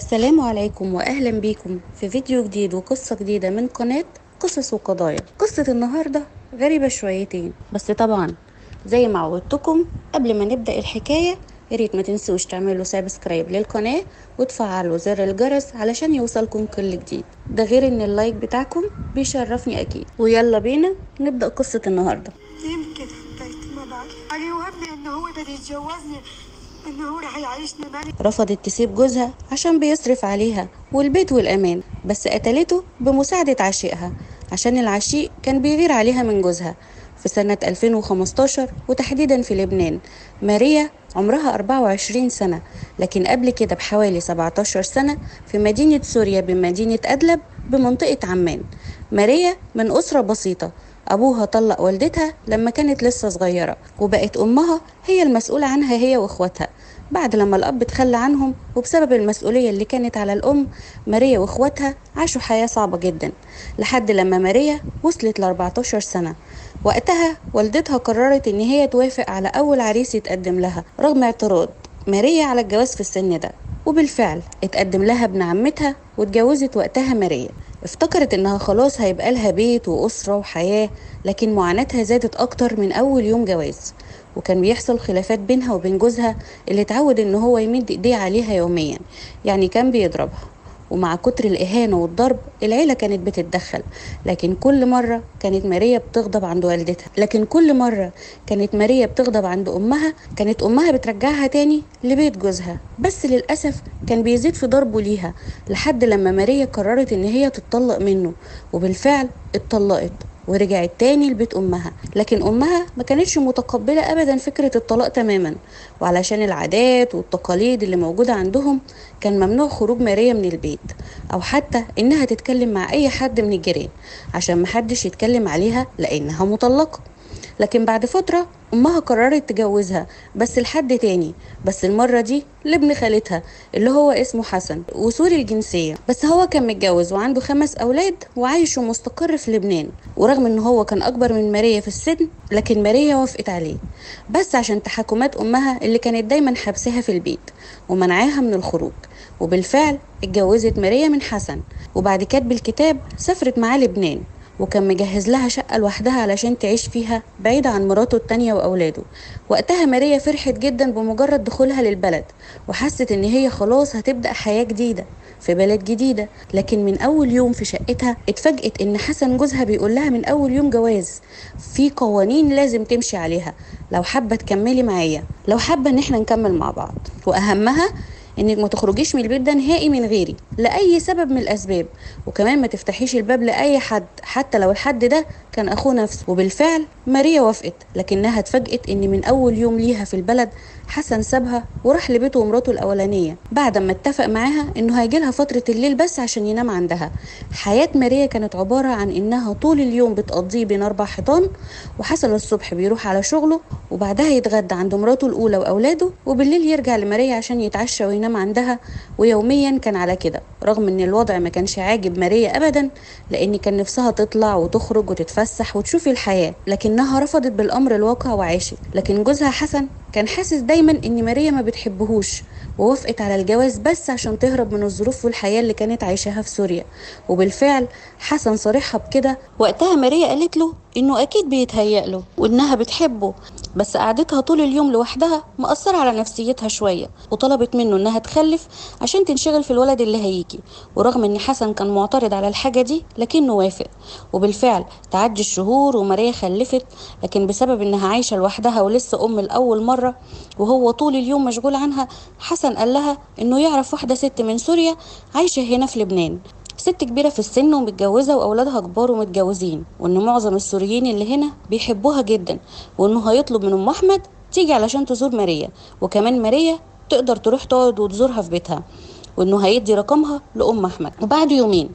السلام عليكم واهلا بيكم في فيديو جديد وقصة جديدة من قناة قصص وقضايا قصة النهاردة غريبة شويتين بس طبعا زي ما عودتكم قبل ما نبدأ الحكاية ياريت ما تنسوش تعملوا سبسكرايب للقناة وتفعلوا زر الجرس علشان يوصلكم كل جديد ده غير ان اللايك بتاعكم بيشرفني اكيد ويلا بينا نبدأ قصة النهاردة يمكن حبيت ما بعرف علي وهمني انه هو بده يتجوزني انه هو رح يعيشني معي رفضت تسيب جوزها عشان بيصرف عليها والبيت والأمان بس قتلته بمساعدة عشيقها عشان العشيق كان بيغير عليها من جوزها في سنة 2015 وتحديدا في لبنان ماريا عمرها 24 سنة لكن قبل كده بحوالي 17 سنة في مدينة سوريا بمدينة أدلب بمنطقة عمان ماريا من أسرة بسيطة أبوها طلق والدتها لما كانت لسه صغيرة وبقت أمها هي المسؤولة عنها هي وإخواتها بعد لما الأب تخلى عنهم وبسبب المسؤولية اللي كانت على الأم ماريا وإخواتها عاشوا حياة صعبة جدا لحد لما ماريا وصلت ل 14 سنة وقتها والدتها قررت إن هي توافق على أول عريس يتقدم لها رغم اعتراض ماريا على الجواز في السن ده وبالفعل اتقدم لها ابن عمتها واتجوزت وقتها ماريا افتكرت انها خلاص هيبقى لها بيت واسره وحياه لكن معاناتها زادت اكتر من اول يوم جواز وكان بيحصل خلافات بينها وبين جوزها اللي اتعود ان هو يمد ايديه عليها يوميا يعني كان بيضربها ومع كتر الإهانة والضرب العيلة كانت بتتدخل لكن كل مرة كانت ماريا بتغضب عند والدتها لكن كل مرة كانت ماريا بتغضب عند أمها كانت أمها بترجعها تاني لبيت جوزها بس للأسف كان بيزيد في ضربه ليها لحد لما ماريا قررت إن هي تتطلق منه وبالفعل اتطلقت ورجعت تاني لبيت أمها لكن أمها ما كانتش متقبلة أبدا فكرة الطلاق تماما وعلشان العادات والتقاليد اللي موجودة عندهم كان ممنوع خروج ماريا من البيت أو حتى إنها تتكلم مع أي حد من الجيران عشان محدش يتكلم عليها لأنها مطلقة لكن بعد فترة أمها قررت تجوزها بس لحد تاني بس المرة دي لابن خالتها اللي هو اسمه حسن وسوري الجنسية بس هو كان متجوز وعنده خمس أولاد وعايش ومستقر في لبنان ورغم إن هو كان أكبر من ماريا في السن لكن ماريا وافقت عليه بس عشان تحكمات أمها اللي كانت دايما حبسها في البيت ومنعاها من الخروج وبالفعل اتجوزت ماريا من حسن وبعد كتب الكتاب سافرت معاه لبنان وكان مجهز لها شقة لوحدها علشان تعيش فيها بعيدة عن مراته التانية وأولاده وقتها ماريا فرحت جدا بمجرد دخولها للبلد وحست إن هي خلاص هتبدأ حياة جديدة في بلد جديدة لكن من أول يوم في شقتها اتفاجئت إن حسن جوزها بيقول لها من أول يوم جواز في قوانين لازم تمشي عليها لو حابة تكملي معايا لو حابة إن احنا نكمل مع بعض وأهمها انك ما تخرجيش من البيت ده نهائي من غيري لاي سبب من الاسباب وكمان ما تفتحيش الباب لاي حد حتى لو الحد ده كان اخوه نفسه وبالفعل ماريا وافقت لكنها اتفاجئت ان من اول يوم ليها في البلد حسن سابها وراح لبيته ومراته الاولانيه بعد ما اتفق معاها انه هيجي لها فتره الليل بس عشان ينام عندها حياه ماريا كانت عباره عن انها طول اليوم بتقضيه بين اربع حيطان وحسن الصبح بيروح على شغله وبعدها يتغدى عند مراته الاولى واولاده وبالليل يرجع لماريا عشان يتعشى وينام عندها ويوميا كان على كده رغم ان الوضع ما كانش عاجب ماريا ابدا لان كان نفسها تطلع وتخرج وتتفسح وتشوف الحياه لكنها رفضت بالامر الواقع وعاشت لكن جوزها حسن كان حاسس دايما ان ماريا ما بتحبهوش ووافقت على الجواز بس عشان تهرب من الظروف والحياه اللي كانت عايشاها في سوريا وبالفعل حسن صريحها بكده وقتها ماريا قالت له انه اكيد بيتهيأ له وانها بتحبه بس قعدتها طول اليوم لوحدها مأثرة على نفسيتها شوية وطلبت منه انها تخلف عشان تنشغل في الولد اللي هيجي ورغم ان حسن كان معترض على الحاجة دي لكنه وافق وبالفعل تعدي الشهور وماريا خلفت لكن بسبب انها عايشة لوحدها ولسه ام الاول مرة وهو طول اليوم مشغول عنها حسن قال لها انه يعرف واحدة ست من سوريا عايشة هنا في لبنان ست كبيرة في السن ومتجوزة وأولادها كبار ومتجوزين وإن معظم السوريين اللي هنا بيحبوها جدا وإنه هيطلب من أم أحمد تيجي علشان تزور ماريا وكمان ماريا تقدر تروح تقعد وتزورها في بيتها وإنه هيدي رقمها لأم أحمد وبعد يومين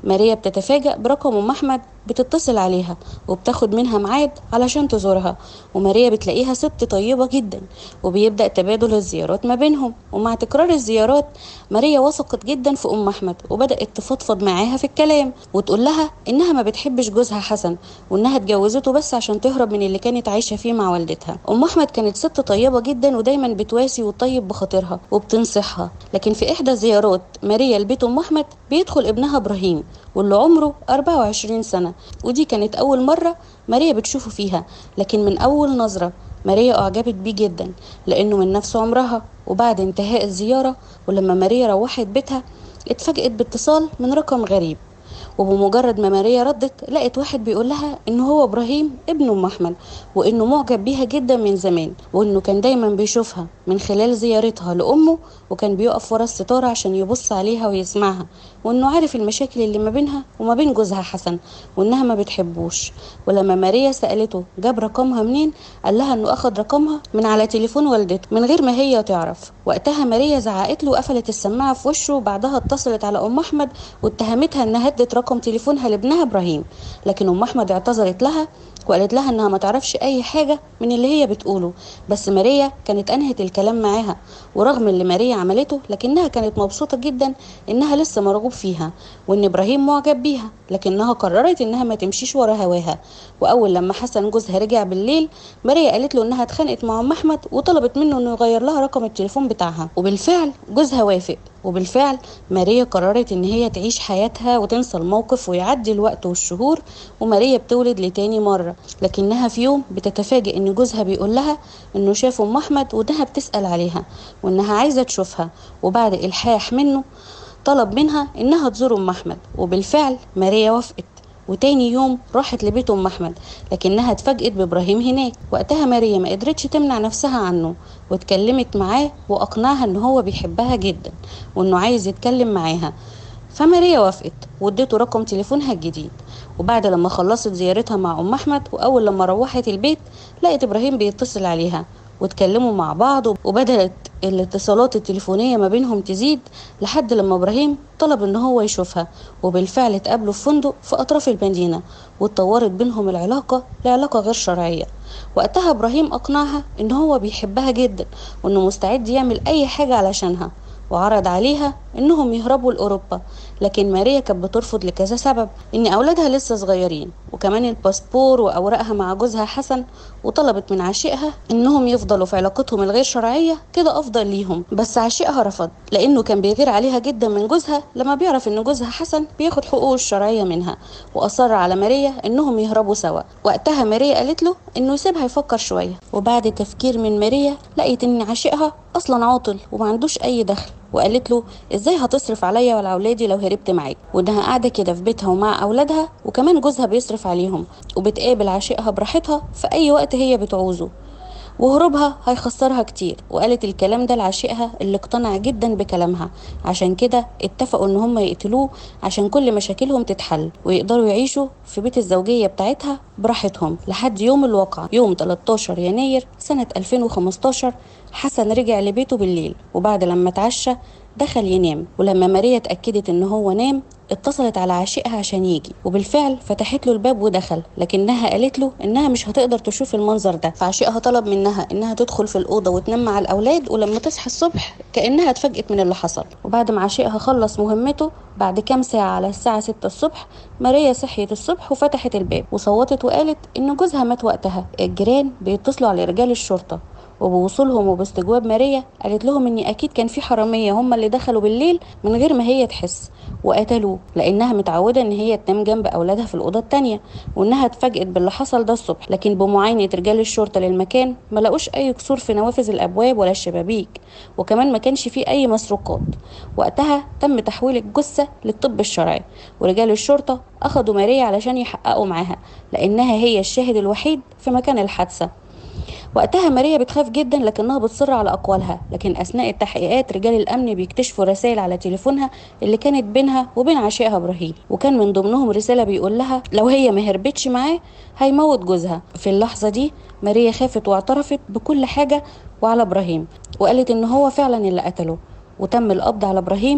ماريا بتتفاجأ برقم أم أحمد بتتصل عليها وبتاخد منها ميعاد علشان تزورها وماريا بتلاقيها ست طيبة جدا وبيبدأ تبادل الزيارات ما بينهم ومع تكرار الزيارات ماريا وثقت جدا في أم أحمد وبدأت تفضفض معاها في الكلام وتقول لها إنها ما بتحبش جوزها حسن وإنها اتجوزته بس عشان تهرب من اللي كانت عايشة فيه مع والدتها أم أحمد كانت ست طيبة جدا ودايما بتواسي وتطيب بخاطرها وبتنصحها لكن في إحدى زيارات ماريا لبيت أم أحمد بيدخل ابنها إبراهيم واللي عمره 24 سنة ودي كانت أول مرة ماريا بتشوفه فيها لكن من أول نظرة ماريا أعجبت بيه جدا لأنه من نفس عمرها وبعد انتهاء الزيارة ولما ماريا روحت بيتها اتفاجئت باتصال من رقم غريب وبمجرد ما ماريا ردت لقت واحد بيقول لها ان هو ابراهيم ابن ام احمد وانه معجب بيها جدا من زمان وانه كان دايما بيشوفها من خلال زيارتها لامه وكان بيقف ورا الستاره عشان يبص عليها ويسمعها وانه عارف المشاكل اللي ما بينها وما بين جوزها حسن وانها ما بتحبوش ولما ماريا سالته جاب رقمها منين قال لها انه اخد رقمها من على تليفون والدته من غير ما هي تعرف وقتها ماريا زعقت له وقفلت السماعه في وشه وبعدها اتصلت على ام احمد واتهمتها انها ادت رقم تليفونها لابنها ابراهيم لكن ام احمد اعتذرت لها وقالت لها انها ما تعرفش اي حاجه من اللي هي بتقوله بس ماريا كانت انهت الكلام معاها ورغم اللي ماريا عملته لكنها كانت مبسوطه جدا انها لسه مرغوب فيها وان ابراهيم معجب بيها لكنها قررت انها ما تمشيش ورا هواها واول لما حسن جوزها رجع بالليل ماريا قالت له انها اتخانقت مع ام احمد وطلبت منه انه يغير لها رقم التليفون بتاعها وبالفعل جوزها وافق وبالفعل ماريا قررت ان هي تعيش حياتها وتنسى الموقف ويعدي الوقت والشهور وماريا بتولد لتاني مرة لكنها في يوم بتتفاجئ ان جوزها بيقول لها انه شاف ام احمد وانها بتسأل عليها وانها عايزة تشوفها وبعد الحاح منه طلب منها انها تزور ام احمد وبالفعل ماريا وافقت وتاني يوم راحت لبيت ام احمد لكنها اتفاجئت بابراهيم هناك وقتها ماريا ما قدرتش تمنع نفسها عنه واتكلمت معاه واقنعها ان هو بيحبها جدا وانه عايز يتكلم معاها فماريا وافقت واديته رقم تليفونها الجديد وبعد لما خلصت زيارتها مع ام احمد واول لما روحت البيت لقت ابراهيم بيتصل عليها واتكلموا مع بعض وبدأت الاتصالات التليفونية ما بينهم تزيد لحد لما إبراهيم طلب إن هو يشوفها وبالفعل اتقابلوا في فندق في أطراف المدينة واتطورت بينهم العلاقة لعلاقة غير شرعية وقتها إبراهيم أقنعها إن هو بيحبها جدا وإنه مستعد يعمل أي حاجة علشانها وعرض عليها انهم يهربوا لاوروبا لكن ماريا كانت بترفض لكذا سبب ان اولادها لسه صغيرين وكمان الباسبور واوراقها مع جوزها حسن وطلبت من عشيقها انهم يفضلوا في علاقتهم الغير شرعيه كده افضل ليهم بس عشيقها رفض لانه كان بيغير عليها جدا من جوزها لما بيعرف ان جوزها حسن بياخد حقوقه الشرعيه منها واصر على ماريا انهم يهربوا سوا وقتها ماريا قالت له انه يسيبها يفكر شويه وبعد تفكير من ماريا لقيت ان عشيقها اصلا عاطل وما عندوش اي دخل وقالت له ازاي هتصرف عليا وعلى اولادي لو هربت معاك وانها قاعده كده في بيتها ومع اولادها وكمان جوزها بيصرف عليهم وبتقابل عشيقها براحتها في اي وقت هي بتعوزه وهروبها هيخسرها كتير وقالت الكلام ده لعشيقها اللي اقتنع جدا بكلامها عشان كده اتفقوا ان هم يقتلوه عشان كل مشاكلهم تتحل ويقدروا يعيشوا في بيت الزوجية بتاعتها براحتهم لحد يوم الواقعة يوم 13 يناير سنة 2015 حسن رجع لبيته بالليل وبعد لما اتعشى دخل ينام ولما ماريا اتأكدت ان هو نام اتصلت على عشيقها عشان يجي وبالفعل فتحت له الباب ودخل لكنها قالت له انها مش هتقدر تشوف المنظر ده فعشيقها طلب منها انها تدخل في الاوضه وتنام مع الاولاد ولما تصحى الصبح كانها اتفاجئت من اللي حصل وبعد ما عشيقها خلص مهمته بعد كام ساعه على الساعه 6 الصبح ماريا صحيت الصبح وفتحت الباب وصوتت وقالت ان جوزها مات وقتها الجيران بيتصلوا على رجال الشرطه وبوصولهم وباستجواب ماريا قالت لهم ان اكيد كان في حراميه هم اللي دخلوا بالليل من غير ما هي تحس وقتلوه لانها متعوده ان هي تنام جنب اولادها في الاوضه التانية وانها اتفاجئت باللي حصل ده الصبح لكن بمعاينه رجال الشرطه للمكان ما لقوش اي كسور في نوافذ الابواب ولا الشبابيك وكمان ما كانش فيه اي مسروقات وقتها تم تحويل الجثه للطب الشرعي ورجال الشرطه اخدوا ماريا علشان يحققوا معاها لانها هي الشاهد الوحيد في مكان الحادثه وقتها ماريا بتخاف جدا لكنها بتصر على اقوالها لكن اثناء التحقيقات رجال الامن بيكتشفوا رسائل على تليفونها اللي كانت بينها وبين عشيقها ابراهيم وكان من ضمنهم رساله بيقول لها لو هي ما هربتش معاه هيموت جوزها في اللحظه دي ماريا خافت واعترفت بكل حاجه وعلى ابراهيم وقالت ان هو فعلا اللي قتله وتم القبض على ابراهيم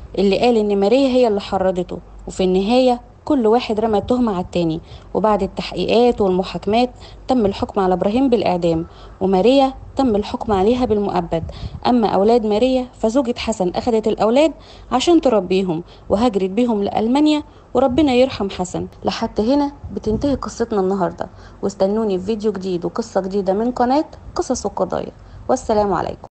اللي قال إن ماريا هي اللي حرضته وفي النهاية كل واحد رمى التهمة على التاني وبعد التحقيقات والمحاكمات تم الحكم على إبراهيم بالإعدام وماريا تم الحكم عليها بالمؤبد أما أولاد ماريا فزوجة حسن أخدت الأولاد عشان تربيهم وهاجرت بيهم لألمانيا وربنا يرحم حسن لحد هنا بتنتهي قصتنا النهاردة واستنوني في فيديو جديد وقصة جديدة من قناة قصص وقضايا والسلام عليكم